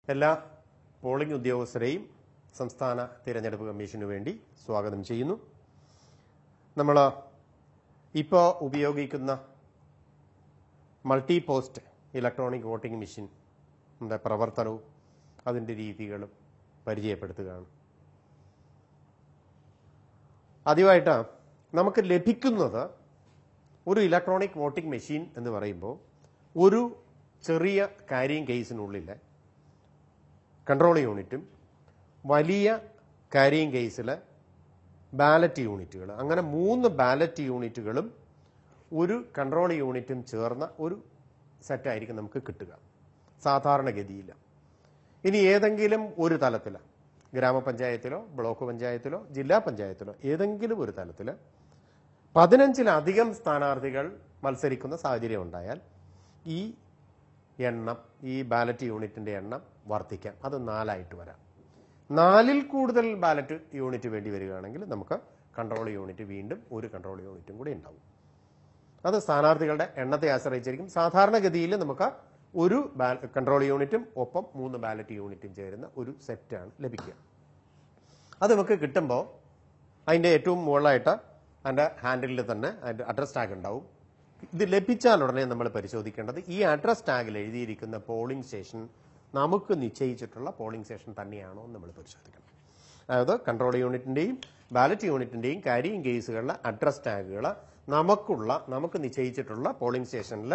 എല്ലാ പോളിംഗ് ഉദ്യോഗസ്ഥരെയും സംസ്ഥാന തിരഞ്ഞെടുപ്പ് കമ്മീഷനു വേണ്ടി സ്വാഗതം ചെയ്യുന്നു നമ്മൾ ഇപ്പോൾ ഉപയോഗിക്കുന്ന multi post electronic voting machine നമ്മുടെ പ്രവർത്തനവും അതിൻ്റെ രീതികളും പരിചയപ്പെടുത്തുകയാണ് ആദ്യമായിട്ട് നമുക്ക് ലഭിക്കുന്നത് ഒരു ഇലക്ട്രോണിക് വോട്ടിംഗ് മെഷീൻ എന്ന് പറയുമ്പോൾ ഒരു ചെറിയ കാരിയും കേസിനുള്ളിൽ കൺട്രോൾ യൂണിറ്റും വലിയ കാരിയും കേസിൽ ബാലറ്റ് യൂണിറ്റുകൾ അങ്ങനെ മൂന്ന് ബാലറ്റ് യൂണിറ്റുകളും ഒരു കൺട്രോൾ യൂണിറ്റും ചേർന്ന ഒരു സെറ്റായിരിക്കും നമുക്ക് കിട്ടുക സാധാരണഗതിയില്ല ഇനി ഏതെങ്കിലും ഒരു തലത്തിൽ ഗ്രാമപഞ്ചായത്തിലോ ബ്ലോക്ക് പഞ്ചായത്തിലോ ജില്ലാ പഞ്ചായത്തിലോ ഏതെങ്കിലും ഒരു തലത്തിൽ പതിനഞ്ചിലധികം സ്ഥാനാർത്ഥികൾ മത്സരിക്കുന്ന സാഹചര്യം ഉണ്ടായാൽ ഈ എണ്ണം ഈ ബാലറ്റ് യൂണിറ്റിന്റെ എണ്ണം വർദ്ധിക്കാം അത് നാലായിട്ട് വരാം നാലിൽ കൂടുതൽ ബാലറ്റ് യൂണിറ്റ് വേണ്ടി വരികയാണെങ്കിൽ നമുക്ക് കൺട്രോൾ യൂണിറ്റ് വീണ്ടും ഒരു കൺട്രോൾ യൂണിറ്റും കൂടി ഉണ്ടാവും അത് സ്ഥാനാർത്ഥികളുടെ എണ്ണത്തെ ആശ്രയിച്ചിരിക്കും സാധാരണഗതിയിൽ നമുക്ക് ഒരു കൺട്രോൾ യൂണിറ്റും ഒപ്പം മൂന്ന് ബാലറ്റ് യൂണിറ്റും ചേരുന്ന ഒരു സെറ്റാണ് ലഭിക്കുക അത് നമുക്ക് കിട്ടുമ്പോൾ അതിൻ്റെ ഏറ്റവും മുകളിലായിട്ട് അതിൻ്റെ ഹാൻഡിലിൽ തന്നെ അതിൻ്റെ അഡ്രസ് ടാഗ് ഉണ്ടാവും ഇത് ലഭിച്ചാൽ ഉടനെ നമ്മൾ പരിശോധിക്കേണ്ടത് ഈ അഡ്രസ് ടാഗിൽ എഴുതിയിരിക്കുന്ന പോളിംഗ് സ്റ്റേഷൻ നമുക്ക് നിശ്ചയിച്ചിട്ടുള്ള പോളിംഗ് സ്റ്റേഷൻ തന്നെയാണോ എന്ന് നമ്മൾ പരിശോധിക്കണം അതായത് കൺട്രോൾ യൂണിറ്റിന്റെയും ബാലറ്റ് യൂണിറ്റിന്റെയും കാരിയും കേസുകളിലെ അഡ്രസ് ടാഗുകൾ നമുക്കുള്ള നമുക്ക് നിശ്ചയിച്ചിട്ടുള്ള പോളിംഗ് സ്റ്റേഷനിൽ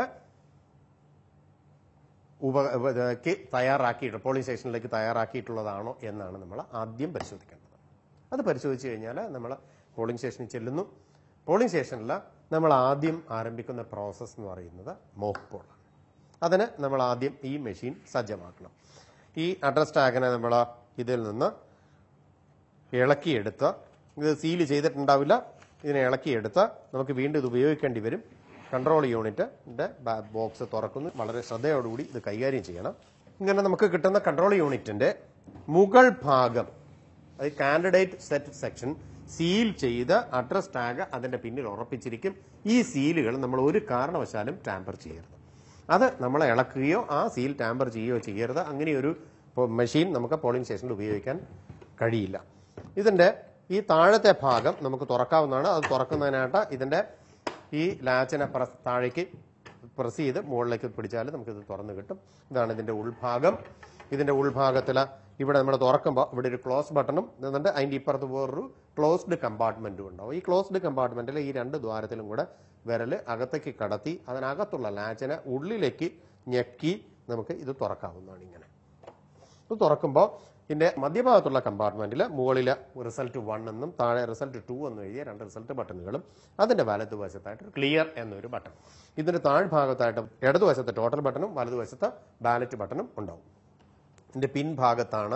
ഉപ ഉപ- ക്ക് തയ്യാറാക്കിയിട്ട് പോളിംഗ് സ്റ്റേഷനിലേക്ക് തയ്യാറാക്കിയിട്ടുള്ളതാണോ എന്നാണ് നമ്മൾ ആദ്യം പരിശോധിക്കേണ്ടത് അത് പരിശോധിച്ച് കഴിഞ്ഞാൽ നമ്മൾ പോളിംഗ് സ്റ്റേഷനിൽ ചെല്ലുന്നു പോളിംഗ് സ്റ്റേഷനിൽ നമ്മൾ ആദ്യം ആരംഭിക്കുന്ന പ്രോസസ്സ് എന്ന് പറയുന്നത് മോക്ക് പോളാണ് അതിന് നമ്മൾ ആദ്യം ഈ മെഷീൻ സജ്ജമാക്കണം ഈ അഡ്രസ് ടാഗിനെ നമ്മൾ ഇതിൽ നിന്ന് ഇളക്കിയെടുത്ത് ഇത് സീൽ ചെയ്തിട്ടുണ്ടാവില്ല ഇതിനെ ഇളക്കിയെടുത്ത് നമുക്ക് വീണ്ടും ഇത് ഉപയോഗിക്കേണ്ടി വരും കൺട്രോൾ യൂണിറ്റിന്റെ ബോക്സ് തുറക്കുന്നു വളരെ ശ്രദ്ധയോടുകൂടി ഇത് കൈകാര്യം ചെയ്യണം ഇങ്ങനെ നമുക്ക് കിട്ടുന്ന കൺട്രോൾ യൂണിറ്റിന്റെ മുകൾ ഭാഗം അത് കാൻഡിഡേറ്റ് സെറ്റ് സെക്ഷൻ സീൽ ചെയ്ത് അഡ്രസ് ടാഗ് അതിന്റെ പിന്നിൽ ഉറപ്പിച്ചിരിക്കും ഈ സീലുകൾ നമ്മൾ ഒരു കാരണവശാലും ടാമ്പർ ചെയ്യരുത് അത് നമ്മൾ ഇളക്കുകയോ ആ സീൽ ടാമ്പർ ചെയ്യുകയോ ചെയ്യരുത് അങ്ങനെയൊരു മെഷീൻ നമുക്ക് പോളിംഗ് സ്റ്റേഷനിൽ ഉപയോഗിക്കാൻ കഴിയില്ല ഇതിന്റെ ഈ താഴത്തെ ഭാഗം നമുക്ക് തുറക്കാവുന്നതാണ് അത് തുറക്കുന്നതിനായിട്ട് ഇതിന്റെ ഈ ലാച്ചിനെ പ്രസ് താഴേക്ക് പ്രസ് ചെയ്ത് മുകളിലേക്ക് പിടിച്ചാൽ നമുക്കിത് തുറന്നു കിട്ടും ഇതാണ് ഇതിന്റെ ഉൾഭാഗം ഇതിന്റെ ഉൾഭാഗത്തിൽ ഇവിടെ നമ്മൾ തുറക്കുമ്പോൾ ഇവിടെ ഒരു ക്ലോസ് ബട്ടണും എന്നിട്ട് അതിന്റെ ഇപ്പുറത്ത് വേറൊരു ക്ലോസ്ഡ് കമ്പാർട്ട്മെന്റും ഉണ്ടാവും ഈ ക്ലോസ്ഡ് കമ്പാർട്ട്മെന്റിൽ ഈ രണ്ട് ദ്വാരത്തിലും കൂടെ വിരൽ അകത്തേക്ക് കടത്തി അതിനകത്തുള്ള ലാച്ചിനെ ഉള്ളിലേക്ക് ഞെക്കി നമുക്ക് ഇത് തുറക്കാവുന്നതാണ് ഇങ്ങനെ ഇത് തുറക്കുമ്പോൾ ഇതിന്റെ മധ്യഭാഗത്തുള്ള കമ്പാർട്ട്മെന്റിൽ മുകളിൽ റിസൾട്ട് വൺ എന്നും താഴെ റിസൾട്ട് ടു എന്നും എഴുതിയ രണ്ട് റിസൾട്ട് ബട്ടണുകളും അതിന്റെ വലതുവശത്തായിട്ട് ക്ലിയർ എന്നൊരു ബട്ടൺ ഇതിന്റെ താഴ്ഭാഗത്തായിട്ട് ഇടതുവശത്ത് ടോട്ടൽ ബട്ടണും വലതുവശത്ത് ബാലറ്റ് ബട്ടണും ഉണ്ടാവും ഇതിന്റെ പിൻഭാഗത്താണ്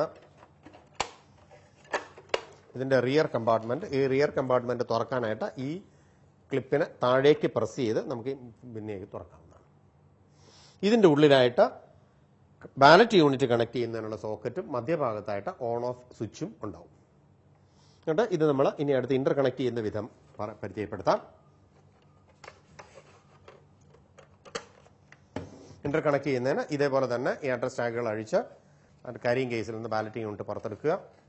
ഇതിന്റെ റിയർ കമ്പാർട്ട്മെന്റ് ഈ റിയർ കമ്പാർട്ട്മെന്റ് തുറക്കാനായിട്ട് ഈ ക്ലിപ്പിനെ താഴേക്ക് പ്രസ് ചെയ്ത് നമുക്ക് പിന്നേക്ക് തുറക്കാവുന്നതാണ് ഇതിന്റെ ഉള്ളിലായിട്ട് ബാലറ്റ് യൂണിറ്റ് കണക്ട് ചെയ്യുന്നതിനുള്ള സോക്കറ്റും മധ്യഭാഗത്തായിട്ട് ഓൺ ഓഫ് സ്വിച്ചും ഉണ്ടാവും എന്നിട്ട് ഇത് നമ്മൾ ഇനി അടുത്ത് ഇന്റർ കണക്ട് ചെയ്യുന്ന വിധം പറ- പരിചയപ്പെടുത്താം ഇന്റർ കണക്ട് ചെയ്യുന്നതിന് ഇതേപോലെ തന്നെ ഈ അഡ്രസ് ടാഗുകൾ അഴിച്ച് അത് കാരിയും കേസിൽ നിന്ന് ബാലറ്റ് യൂണിറ്റ് പുറത്തെടുക്കുക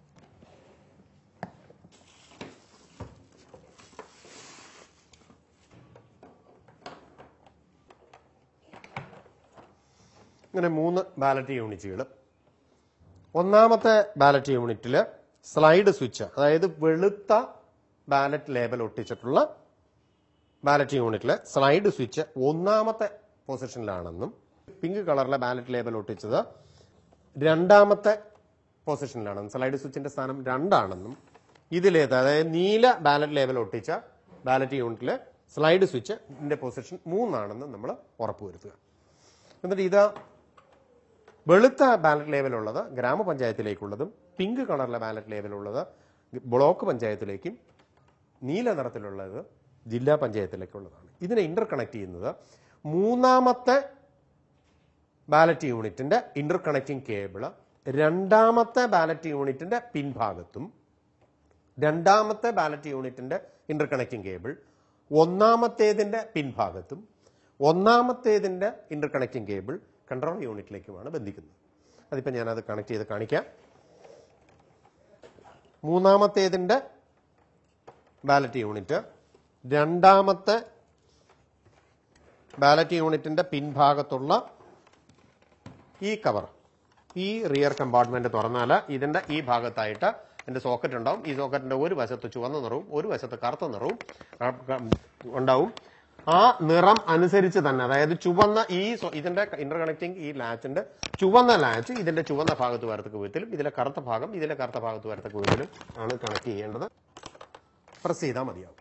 ഇങ്ങനെ മൂന്ന് ബാലറ്റ് യൂണിറ്റുകൾ ഒന്നാമത്തെ ബാലറ്റ് യൂണിറ്റിൽ സ്ലൈഡ് സ്വിച്ച് അതായത് വെളുത്ത ബാലറ്റ് ലേബൽ ഒട്ടിച്ചിട്ടുള്ള ബാലറ്റ് യൂണിറ്റിൽ സ്ലൈഡ് സ്വിച്ച് ഒന്നാമത്തെ പൊസിഷനിലാണെന്നും പിങ്ക് കളറിലെ ബാലറ്റ് ലേബൽ ഒട്ടിച്ചത് രണ്ടാമത്തെ പൊസിഷനിലാണെന്നും സ്ലൈഡ് സ്വിച്ചിന്റെ സ്ഥാനം രണ്ടാണെന്നും ഇതിലേത് അതായത് നീല ബാലറ്റ് ലേബൽ ഒട്ടിച്ച ബാലറ്റ് യൂണിറ്റിൽ സ്ലൈഡ് സ്വിച്ച് പൊസിഷൻ മൂന്നാണെന്ന് നമ്മൾ ഉറപ്പുവരുത്തുക എന്നിട്ട് ഇത് വെളുത്ത ബാലറ്റ് ലേബലുള്ളത് ഗ്രാമപഞ്ചായത്തിലേക്കുള്ളതും പിങ്ക് കളറിലെ ബാലറ്റ് ലേബലുള്ളത് ബ്ലോക്ക് പഞ്ചായത്തിലേക്കും നീല നിറത്തിലുള്ളത് ജില്ലാ പഞ്ചായത്തിലേക്കുള്ളതാണ് ഇതിനെ ഇന്റർ കണക്ട് ചെയ്യുന്നത് മൂന്നാമത്തെ ബാലറ്റ് യൂണിറ്റിന്റെ ഇന്റർ കണക്റ്റിംഗ് കേബിള് രണ്ടാമത്തെ ബാലറ്റ് യൂണിറ്റിന്റെ പിൻഭാഗത്തും രണ്ടാമത്തെ ബാലറ്റ് യൂണിറ്റിന്റെ ഇന്റർ കണക്റ്റിംഗ് കേബിൾ ഒന്നാമത്തേതിന്റെ പിൻഭാഗത്തും ഒന്നാമത്തേതിന്റെ ഇന്റർ കണക്റ്റിംഗ് കേബിൾ കൺട്രോൾ യൂണിറ്റിലേക്കുമാണ് ബന്ധിക്കുന്നത് അതിപ്പോൾ ഞാനത് കണക്ട് ചെയ്ത് കാണിക്കാം മൂന്നാമത്തേതിൻ്റെ ബാലറ്റ് യൂണിറ്റ് രണ്ടാമത്തെ ബാലറ്റ് യൂണിറ്റിന്റെ പിൻഭാഗത്തുള്ള ഈ കവർ ഈ റിയർ കമ്പാർട്ട്മെന്റ് തുറന്നാൽ ഇതിന്റെ ഈ ഭാഗത്തായിട്ട് എന്റെ സോക്കറ്റ് ഉണ്ടാവും ഈ സോക്കറ്റിന്റെ ഒരു വശത്ത് ചുവന്ന നിറവും ഒരു വശത്ത് കറുത്ത നിറവും ആ, ക- ഉണ്ടാവും ആ നിറം അനുസരിച്ച് തന്നെ അതായത് ചുവന്ന ഈ സോ- ഇതിന്റെ ഇന്റർ കണക്ടിങ് ഈ ലാച്ചിന്റെ ചുവന്ന ലാച്ച് ഇതിന്റെ ചുവന്ന ഭാഗത്ത് വരത്തക്ക വിധത്തിലും ഇതിലെ കറുത്ത ഭാഗം ഇതിലെ കറുത്ത ഭാഗത്ത് വരത്തക്ക വിധത്തിലും ആണ് കണക്ട് ചെയ്യേണ്ടത് പ്രസ് ചെയ്താൽ മതിയാവും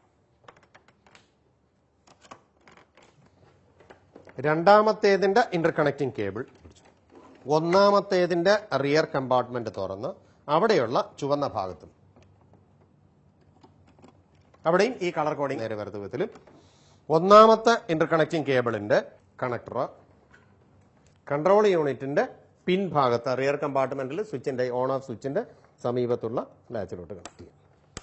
രണ്ടാമത്തേതിന്റെ ഇന്റർ കണക്ടിങ് കേബിൾ ഒന്നാമത്തേതിന്റെ റിയർ കമ്പാർട്ട്മെന്റ് തുറന്ന് അവിടെയുള്ള ചുവന്ന ഭാഗത്തും അവിടെയും ഈ കളർ കോഡിംഗ് നേരെ വരുന്ന വിധത്തിലും ഒന്നാമത്തെ ഇന്റർ കണക്ടിങ് കേബിളിന്റെ കണക്ടർ കൺട്രോൾ യൂണിറ്റിന്റെ പിൻഭാഗത്ത് റിയർ കമ്പാർട്ട്മെന്റിൽ സ്വിച്ചിന്റെ ഓൺ ഓഫ് സ്വിച്ചിന്റെ സമീപത്തുള്ള ലാച്ചിലോട്ട് കണക്ട് ചെയ്യും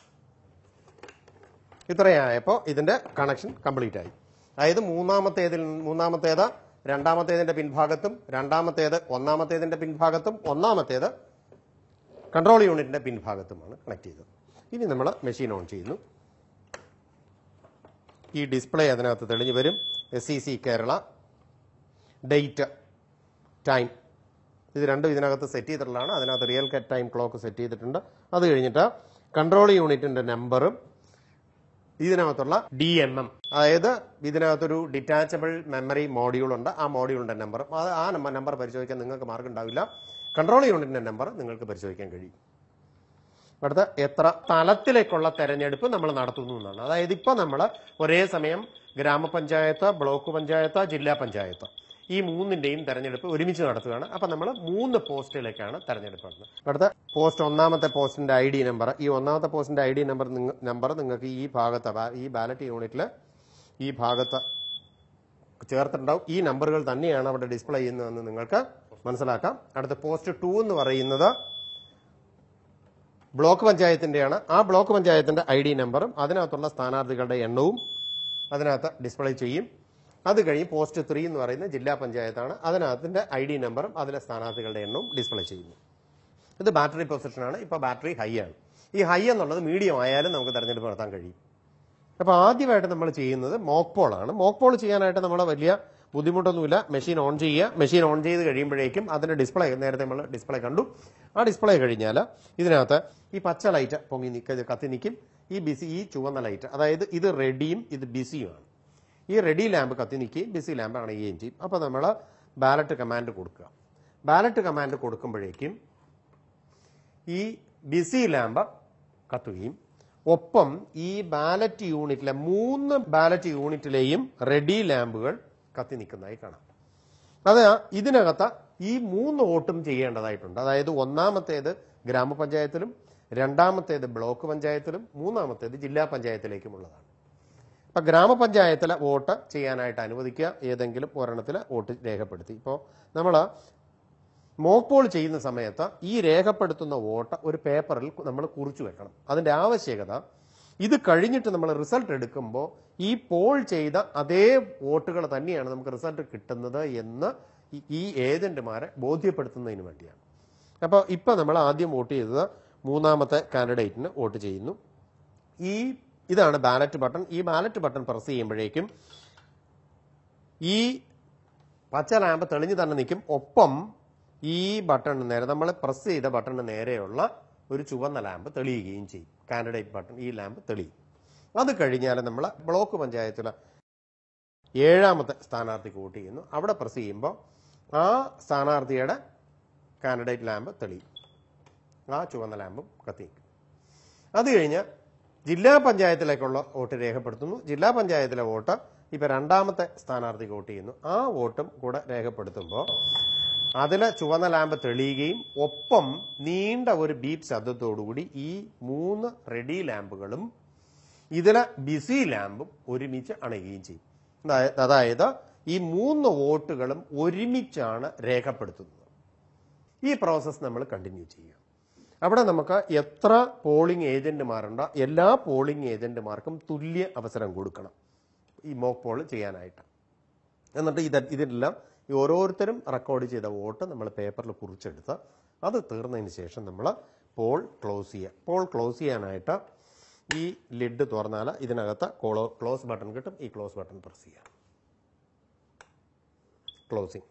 ഇത്രയായപ്പോൾ ഇതിന്റെ കണക്ഷൻ കംപ്ലീറ്റ് ആയി അതായത് മൂന്നാമത്തേതിൽ മൂന്നാമത്തേത് രണ്ടാമത്തേതിന്റെ പിൻഭാഗത്തും രണ്ടാമത്തേത് ഒന്നാമത്തേതിന്റെ പിൻഭാഗത്തും ഒന്നാമത്തേത് കൺട്രോൾ യൂണിറ്റിന്റെ പിൻഭാഗത്തുമാണ് കണക്ട് ചെയ്തത് ഇനി നമ്മൾ മെഷീൻ ഓൺ ചെയ്യുന്നു ഈ ഡിസ്പ്ലേ അതിനകത്ത് തെളിഞ്ഞു വരും S C C Kerala date time ഇത് രണ്ടും ഇതിനകത്ത് സെറ്റ് ചെയ്തിട്ടുള്ളതാണ് അതിനകത്ത് റിയൽ ടൈം ക്ലോക്ക് സെറ്റ് ചെയ്തിട്ടുണ്ട് അത് കഴിഞ്ഞിട്ട് കൺട്രോൾ യൂണിറ്റിന്റെ നമ്പറും ഇതിനകത്തുള്ള ഡി എം എം അതായത് ഇതിനകത്തൊരു ഡിറ്റാച്ചബിൾ മെമ്മറി മോഡ്യൂൾ ഉണ്ട് ആ മോഡ്യൂളിന്റെ നമ്പർ അത് ആ നമ്പർ പരിശോധിക്കാൻ നിങ്ങൾക്ക് മാർഗം ഉണ്ടാവില്ല കൺട്രോൾ യൂണിറ്റിന്റെ നമ്പർ നിങ്ങൾക്ക് പരിശോധിക്കാൻ കഴിയും അടുത്ത എത്ര തലത്തിലേക്കുള്ള തെരഞ്ഞെടുപ്പ് നമ്മൾ നടത്തുന്നു എന്നാണ് അതായത് ഇപ്പൊ നമ്മൾ ഒരേ സമയം ഗ്രാമപഞ്ചായത്ത് ബ്ലോക്ക് പഞ്ചായത്ത് ജില്ലാ പഞ്ചായത്ത് ഈ മൂന്നിന്റെയും തെരഞ്ഞെടുപ്പ് ഒരുമിച്ച് നടത്തുകയാണ് അപ്പൊ നമ്മൾ മൂന്ന് പോസ്റ്റിലേക്കാണ് തെരഞ്ഞെടുപ്പ് നടത്തുന്നത് അടുത്ത പോസ്റ്റ് ഒന്നാമത്തെ പോസ്റ്റിന്റെ ഐ ഡി നമ്പർ ഈ ഒന്നാമത്തെ പോസ്റ്റിന്റെ ഐ ഡി നമ്പർ നമ്പർ നിങ്ങൾക്ക് ഈ ഭാഗത്ത് ബാ- ഈ ബാലറ്റ് യൂണിറ്റിൽ ഈ ഭാഗത്ത് ചേർത്തിട്ടുണ്ടാവും ഈ നമ്പറുകൾ തന്നെയാണ് അവിടെ ഡിസ്പ്ലേ ചെയ്യുന്നതെന്ന് നിങ്ങൾക്ക് മനസ്സിലാക്കാം അടുത്ത പോസ്റ്റ് ടു എന്ന് പറയുന്നത് ബ്ലോക്ക് പഞ്ചായത്തിന്റെയാണ് ആ ബ്ലോക്ക് പഞ്ചായത്തിന്റെ ഐ ഡി നമ്പറും അതിനകത്തുള്ള സ്ഥാനാർത്ഥികളുടെ എണ്ണവും അതിനകത്ത് ഡിസ്പ്ലേ ചെയ്യും അത് കഴിഞ്ഞ് പോസ്റ്റ് ത്രീ എന്ന് പറയുന്നത് ജില്ലാ പഞ്ചായത്താണ് അതിനകത്തിന്റെ ഐ ഡി നമ്പറും അതിലെ സ്ഥാനാർത്ഥികളുടെ എണ്ണവും ഡിസ്പ്ലേ ചെയ്യുന്നു ഇത് ബാറ്ററി പൊസിഷനാണ് ഇപ്പോൾ ബാറ്ററി ഹൈ ആണ് ഈ ഹൈ എന്നുള്ളത് മീഡിയം ആയാലും നമുക്ക് തെരഞ്ഞെടുപ്പ് നടത്താൻ കഴിയും അപ്പോൾ ആദ്യമായിട്ട് നമ്മൾ ചെയ്യുന്നത് മോക്ക് പോൾ ആണ് മോക്ക് പോൾ ചെയ്യാനായിട്ട് നമ്മൾ വലിയ ബുദ്ധിമുട്ടൊന്നുമില്ല മെഷീൻ ഓൺ ചെയ്യുക മെഷീൻ ഓൺ ചെയ്ത് കഴിയുമ്പോഴേക്കും അതിന്റെ ഡിസ്പ്ലേ നേരത്തെ നമ്മൾ ഡിസ്പ്ലേ കണ്ടു ആ ഡിസ്പ്ലേ കഴിഞ്ഞാൽ ഇതിനകത്ത് ഈ പച്ച ലൈറ്റ് പൊങ്ങി നിൽക്ക കത്തി നിൽക്കും ഈ ബിസി ഈ ചുവന്ന ലൈറ്റ് അതായത് ഇത് റെഡിയും ഇത് ബിസിയുമാണ് ഈ റെഡി ലാമ്പ് കത്തി നിൽക്കുകയും ബിസി ലാമ്പ് അണയുകയും ചെയ്യും അപ്പോൾ നമ്മൾ ബാലറ്റ് കമാൻഡ് കൊടുക്കുക ബാലറ്റ് കമാൻഡ് കൊടുക്കുമ്പോഴേക്കും ഈ ബിസി ലാമ്പ് കത്തുകയും ഒപ്പം ഈ ബാലറ്റ് യൂണിറ്റിലെ മൂന്ന് ബാലറ്റ് യൂണിറ്റിലെയും റെഡി ലാമ്പുകൾ കത്തി നിൽക്കുന്നതായി കാണാം അത് ഇതിനകത്ത് ഈ മൂന്ന് വോട്ടും ചെയ്യേണ്ടതായിട്ടുണ്ട് അതായത് ഒന്നാമത്തേത് ഗ്രാമപഞ്ചായത്തിലും രണ്ടാമത്തേത് ബ്ലോക്ക് പഞ്ചായത്തിലും മൂന്നാമത്തേത് ജില്ലാ പഞ്ചായത്തിലേക്കുമുള്ളതാണ് ഇപ്പൊ ഗ്രാമപഞ്ചായത്തിലെ വോട്ട് ചെയ്യാനായിട്ട് അനുവദിക്കുക ഏതെങ്കിലും ഒരെണ്ണത്തിൽ വോട്ട് രേഖപ്പെടുത്തി ഇപ്പോൾ നമ്മൾ മോക്ക് പോൾ ചെയ്യുന്ന സമയത്ത് ഈ രേഖപ്പെടുത്തുന്ന വോട്ട് ഒരു പേപ്പറിൽ നമ്മൾ കുറിച്ചു വെക്കണം അതിന്റെ ആവശ്യകത ഇത് കഴിഞ്ഞിട്ട് നമ്മൾ റിസൾട്ട് എടുക്കുമ്പോൾ ഈ പോൾ ചെയ്ത അതേ വോട്ടുകൾ തന്നെയാണ് നമുക്ക് റിസൾട്ട് കിട്ടുന്നത് എന്ന് ഈ- ഈ ഏജന്റുമാരെ ബോധ്യപ്പെടുത്തുന്നതിന് വേണ്ടിയാണ് അപ്പോൾ ഇപ്പം നമ്മൾ ആദ്യം വോട്ട് ചെയ്തത് മൂന്നാമത്തെ കാൻഡിഡേറ്റിന് വോട്ട് ചെയ്യുന്നു ഈ ഇതാണ് ബാലറ്റ് ബട്ടൺ ഈ ബാലറ്റ് ബട്ടൺ പ്രസ് ചെയ്യുമ്പോഴേക്കും ഈ പച്ച ലാമ്പ് തെളിഞ്ഞു തന്നെ നിൽക്കും ഒപ്പം ഈ ബട്ടണിന് നേരെ നമ്മൾ പ്രസ് ചെയ്ത ബട്ടണിന് നേരെയുള്ള ഒരു ചുവന്ന ലാമ്പ് തെളിയുകയും ചെയ്യും കാൻഡിഡേറ്റ് ബട്ടൺ ഈ ലാമ്പ് തെളിയും അത് കഴിഞ്ഞാൽ നമ്മൾ ബ്ലോക്ക് പഞ്ചായത്തിലെ ഏഴാമത്തെ സ്ഥാനാർത്ഥിക്ക് വോട്ട് ചെയ്യുന്നു അവിടെ പ്രസ് ചെയ്യുമ്പോൾ ആ സ്ഥാനാർത്ഥിയുടെ കാൻഡിഡേറ്റ് ലാമ്പ് തെളിയും ആ ചുവന്ന ലാമ്പും കത്തി നിൽക്കും അത് കഴിഞ്ഞ് ജില്ലാ പഞ്ചായത്തിലേക്കുള്ള വോട്ട് രേഖപ്പെടുത്തുന്നു ജില്ലാ പഞ്ചായത്തിലെ വോട്ട് ഇപ്പൊ രണ്ടാമത്തെ സ്ഥാനാർത്ഥിക്ക് വോട്ട് ചെയ്യുന്നു ആ വോട്ടും കൂടെ രേഖപ്പെടുത്തുമ്പോൾ അതിലെ ചുവന്ന ലാമ്പ് തെളിയുകയും ഒപ്പം നീണ്ട ഒരു ബീപ്പ് ശബ്ദത്തോടുകൂടി ഈ മൂന്ന് റെഡി ലാമ്പുകളും ഇതിലെ ബിസി ലാമ്പും ഒരുമിച്ച് അണയുകയും ചെയ്യും അതായ- അതായത് ഈ മൂന്ന് വോട്ടുകളും ഒരുമിച്ചാണ് രേഖപ്പെടുത്തുന്നത് ഈ പ്രോസസ്സ് നമ്മൾ കണ്ടിന്യൂ ചെയ്യുക അവിടെ നമുക്ക് എത്ര പോളിംഗ് ഏജന്റുമാരുണ്ടോ എല്ലാ പോളിംഗ് ഏജന്റുമാർക്കും തുല്യ അവസരം കൊടുക്കണം ഈ മോക്ക് പോൾ ചെയ്യാനായിട്ട് എന്നിട്ട് ഇത് ഇതിനെല്ലാം ഈ ഓരോരുത്തരും റെക്കോർഡ് ചെയ്ത വോട്ട് നമ്മൾ പേപ്പറിൽ കുറിച്ചെടുത്ത് അത് തീർന്നതിന് ശേഷം നമ്മൾ പോൾ ക്ലോസ് ചെയ്യുക പോൾ ക്ലോസ് ചെയ്യാനായിട്ട് ഈ ലിഡ് തുറന്നാൽ ഇതിനകത്ത് കോളോ ക്ലോസ് ബട്ടൺ കിട്ടും ഈ ക്ലോസ് ബട്ടൺ പ്രസ് ചെയ്യുക ക്ലോസിങ്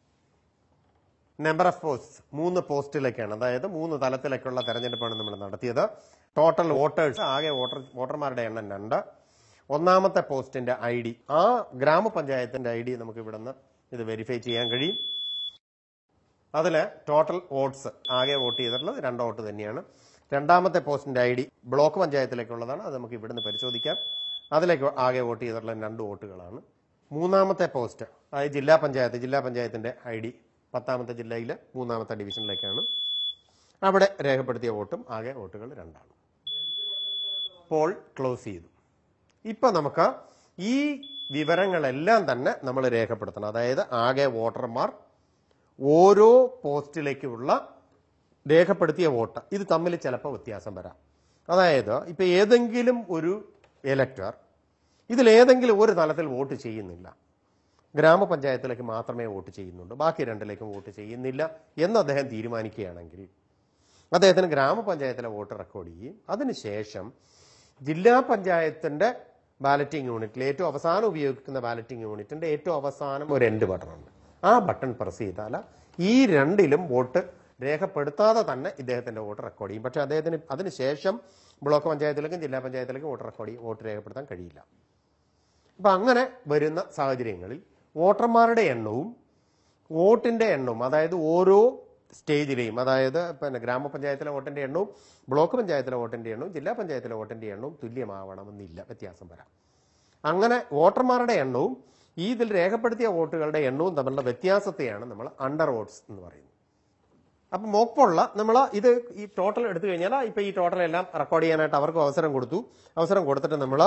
നമ്പർ ഓഫ് പോസ്റ്റ് മൂന്ന് പോസ്റ്റിലേക്കാണ് അതായത് മൂന്ന് തലത്തിലേക്കുള്ള തെരഞ്ഞെടുപ്പാണ് നമ്മൾ നടത്തിയത് ടോട്ടൽ വോട്ടേഴ്സ് ആകെ വോട്ടർ വോട്ടർമാരുടെ എണ്ണം രണ്ട് ഒന്നാമത്തെ പോസ്റ്റിന്റെ ഐ ഡി ആ ഗ്രാമപഞ്ചായത്തിന്റെ ഐ ഡി നമുക്ക് ഇവിടുന്ന് ഇത് വെരിഫൈ ചെയ്യാൻ കഴിയും അതിൽ ടോട്ടൽ വോട്ട്സ് ആകെ വോട്ട് ചെയ്തിട്ടുള്ളത് രണ്ട് വോട്ട് തന്നെയാണ് രണ്ടാമത്തെ പോസ്റ്റിന്റെ ഐ ഡി ബ്ലോക്ക് പഞ്ചായത്തിലേക്കുള്ളതാണ് അത് നമുക്ക് ഇവിടുന്ന് പരിശോധിക്കാം അതിലേക്ക് ആകെ വോട്ട് ചെയ്തിട്ടുള്ള രണ്ട് വോട്ടുകളാണ് മൂന്നാമത്തെ പോസ്റ്റ് അതായത് ജില്ലാ പഞ്ചായത്ത് ജില്ലാ പഞ്ചായത്തിന്റെ ഐ ഡി പത്താമത്തെ ജില്ലയിലെ മൂന്നാമത്തെ ഡിവിഷനിലേക്കാണ് അവിടെ രേഖപ്പെടുത്തിയ വോട്ടും ആകെ വോട്ടുകൾ രണ്ടാണ് പോൾ ക്ലോസ് ചെയ്തു ഇപ്പൊ നമുക്ക് ഈ വിവരങ്ങളെല്ലാം തന്നെ നമ്മൾ രേഖപ്പെടുത്തണം അതായത് ആകെ വോട്ടർമാർ ഓരോ പോസ്റ്റിലേക്കുള്ള രേഖപ്പെടുത്തിയ വോട്ട് ഇത് തമ്മിൽ ചിലപ്പോൾ വ്യത്യാസം വരാം അതായത് ഇപ്പൊ ഏതെങ്കിലും ഒരു എലക്ടർ ഇതിലേതെങ്കിലും ഒരു തലത്തിൽ വോട്ട് ചെയ്യുന്നില്ല ഗ്രാമപഞ്ചായത്തിലേക്ക് മാത്രമേ വോട്ട് ചെയ്യുന്നുണ്ട് ബാക്കി രണ്ടിലേക്കും വോട്ട് ചെയ്യുന്നില്ല എന്ന് അദ്ദേഹം തീരുമാനിക്കുകയാണെങ്കിൽ അദ്ദേഹത്തിന് ഗ്രാമപഞ്ചായത്തിലെ വോട്ട് റെക്കോർഡ് ചെയ്യും അതിനുശേഷം ജില്ലാ പഞ്ചായത്തിന്റെ ബാലറ്റിംഗ് യൂണിറ്റിൽ ഏറ്റവും അവസാനം ഉപയോഗിക്കുന്ന ബാലറ്റിംഗ് യൂണിറ്റിന്റെ ഏറ്റവും അവസാനം ഒരു എൻഡ് ബട്ടൺ ഉണ്ട് ആ ബട്ടൺ പ്രസ് ചെയ്താൽ ഈ രണ്ടിലും വോട്ട് രേഖപ്പെടുത്താതെ തന്നെ ഇദ്ദേഹത്തിന്റെ വോട്ട് റെക്കോർഡ് ചെയ്യും പക്ഷെ അദ്ദേഹത്തിന് അതിനുശേഷം ബ്ലോക്ക് പഞ്ചായത്തിലേക്കും ജില്ലാ പഞ്ചായത്തിലേക്കും വോട്ട് റെക്കോർഡ് ചെയ്യും വോട്ട് രേഖപ്പെടുത്താൻ കഴിയില്ല അപ്പൊ അങ്ങനെ വരുന്ന സാഹചര്യങ്ങളിൽ വോട്ടർമാരുടെ എണ്ണവും വോട്ടിന്റെ എണ്ണവും അതായത് ഓരോ സ്റ്റേജിലെയും അതായത് പിന്നെ ഗ്രാമപഞ്ചായത്തിലെ വോട്ടിന്റെ എണ്ണവും ബ്ലോക്ക് പഞ്ചായത്തിലെ വോട്ടിന്റെ എണ്ണവും ജില്ലാ പഞ്ചായത്തിലെ വോട്ടിന്റെ എണ്ണവും തുല്യമാവണമെന്നില്ല വ്യത്യാസം വരാം അങ്ങനെ വോട്ടർമാരുടെ എണ്ണവും ഈ ഇതിൽ രേഖപ്പെടുത്തിയ വോട്ടുകളുടെ എണ്ണവും തമ്മിലുള്ള വ്യത്യാസത്തെയാണ് നമ്മൾ അണ്ടർ വോട്ട്സ് എന്ന് പറയുന്നത് അപ്പൊ മോക്കപ്പുള്ള നമ്മൾ ഇത് ഈ ടോട്ടൽ എടുത്തു കഴിഞ്ഞാൽ ഇപ്പൊ ഈ ടോട്ടൽ എല്ലാം റെക്കോർഡ് ചെയ്യാനായിട്ട് അവർക്ക് അവസരം കൊടുത്തു അവസരം കൊടുത്തിട്ട് നമ്മൾ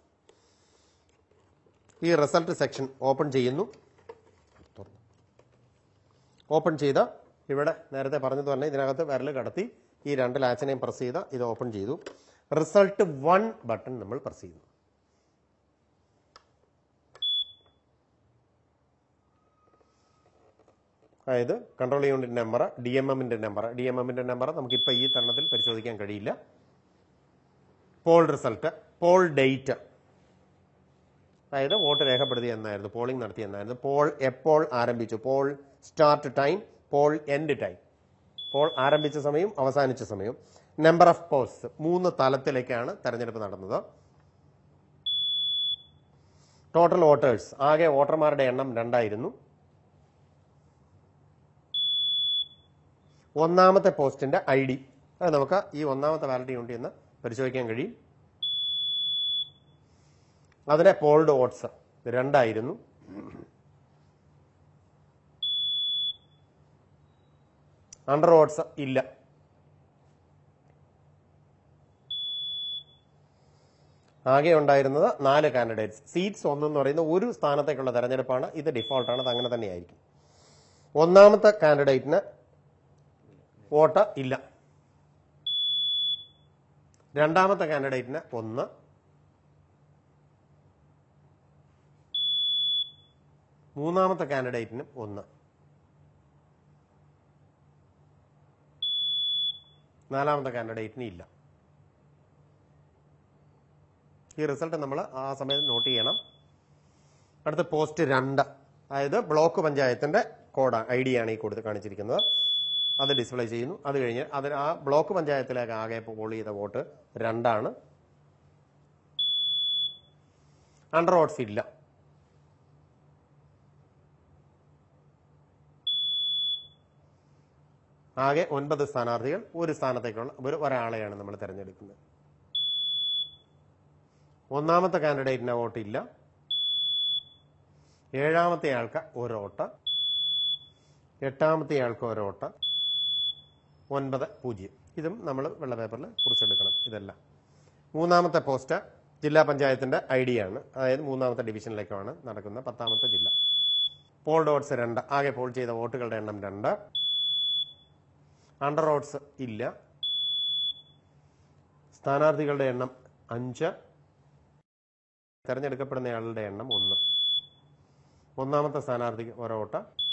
ഈ റിസൾട്ട് സെക്ഷൻ ഓപ്പൺ ചെയ്യുന്നു ഓപ്പൺ ചെയ്ത ഇവിടെ നേരത്തെ പറഞ്ഞത് തന്നെ ഇതിനകത്ത് വിരൽ കടത്തി ഈ രണ്ട് ലാച്ചിനെയും പ്രസ് ചെയ്ത ഇത് ഓപ്പൺ ചെയ്തു റിസൾട്ട് വൺ ബട്ടൺ നമ്മൾ പ്രസ് ചെയ്യുന്നു അതായത് control unit number D M എമ്മിന്റെ നമ്പർ ഡി എം എമ്മിന്റെ നമ്പർ നമുക്കിപ്പോൾ ഈ തരണത്തിൽ പരിശോധിക്കാൻ കഴിയില്ല പോൾ റിസൾട്ട് പോൾ ഡേറ്റ് അതായത് വോട്ട് രേഖപ്പെടുത്തി എന്നായിരുന്നു പോളിംഗ് നടത്തി എന്നായിരുന്നു പോൾ എപ്പോൾ ആരംഭിച്ചു poll start time poll end time poll ആരംഭിച്ച സമയം അവസാനിച്ച സമയം നമ്പർ ഓഫ് പോസ്റ്റ് മൂന്ന് തലത്തിലേക്കാണ് തെരഞ്ഞെടുപ്പ് നടന്നത് ടോട്ടൽ വോട്ടേഴ്സ് ആകെ വോട്ടർമാരുടെ എണ്ണം രണ്ടായിരുന്നു ഒന്നാമത്തെ പോസ്റ്റിന്റെ ഐ ഡി അത് നമുക്ക് ഈ ഒന്നാമത്തെ വാലിറ്റി യൂണിറ്റ് എന്ന് പരിശോധിക്കാൻ കഴിയും അതിലെ പോൾഡ് വോട്ട്സ് രണ്ടായിരുന്നു അണ്ടർ വോട്ട്സ് ഇല്ല ആകെ ഉണ്ടായിരുന്നത് നാല് കാൻഡിഡേറ്റ്സ് സീറ്റ്സ് ഒന്നെന്ന് പറയുന്ന ഒരു സ്ഥാനത്തേക്കുള്ള തെരഞ്ഞെടുപ്പാണ് ഇത് ഡിഫോൾട്ടാണ് അത് അങ്ങനെ തന്നെയായിരിക്കും ഒന്നാമത്തെ കാൻഡിഡേറ്റിന് വോട്ട് ഇല്ല രണ്ടാമത്തെ കാൻഡിഡേറ്റിന് ഒന്ന് മൂന്നാമത്തെ കാൻഡിഡേറ്റിനും ഒന്ന് നാലാമത്തെ കാൻഡിഡേറ്റിന് ഇല്ല ഈ റിസൾട്ട് നമ്മൾ ആ സമയത്ത് നോട്ട് ചെയ്യണം അടുത്ത പോസ്റ്റ് രണ്ട് അതായത് ബ്ലോക്ക് പഞ്ചായത്തിന്റെ കോഡ് ഐ ഡി ആണ് ഈ കൊടുത്ത് കാണിച്ചിരിക്കുന്നത് അത് ഡിസ്പ്ലേ ചെയ്യുന്നു അത് കഴിഞ്ഞ് അതിന് ആ ബ്ലോക്ക് പഞ്ചായത്തിലേക്ക് ആകെ പോൾ ചെയ്ത വോട്ട് രണ്ടാണ് അണ്ടർ വോട്ട്സ് ഇല്ല ആകെ ഒൻപത് സ്ഥാനാർത്ഥികൾ ഒരു സ്ഥാനത്തേക്കുള്ള ഒരു ഒരാളെയാണ് നമ്മൾ തിരഞ്ഞെടുക്കുന്നത് ഒന്നാമത്തെ കാൻഡിഡേറ്റിന് വോട്ട് ഇല്ല ഏഴാമത്തെ ആൾക്ക് ഒരു വോട്ട് എട്ടാമത്തെ ആൾക്ക് ഒരു വോട്ട് ഒൻപത് പൂജ്യം ഇതും നമ്മൾ വെള്ള പേപ്പറിൽ കുറിച്ചെടുക്കണം ഇതെല്ലാം മൂന്നാമത്തെ പോസ്റ്റ് ജില്ലാ പഞ്ചായത്തിന്റെ ഐ ഡി ആണ് അതായത് മൂന്നാമത്തെ ഡിവിഷനിലേക്കാണ് നടക്കുന്ന പത്താമത്തെ ജില്ല പോൾ ഡോട്ട്സ് രണ്ട് ആകെ പോൾ ചെയ്ത വോട്ടുകളുടെ എണ്ണം രണ്ട് അണ്ടർ വോട്ട്സ് ഇല്ല സ്ഥാനാർത്ഥികളുടെ എണ്ണം അഞ്ച് തെരഞ്ഞെടുക്കപ്പെടുന്നയാളുടെ എണ്ണം ഒന്ന് ഒന്നാമത്തെ സ്ഥാനാർത്ഥിക്ക് ഒരു വോട്ട്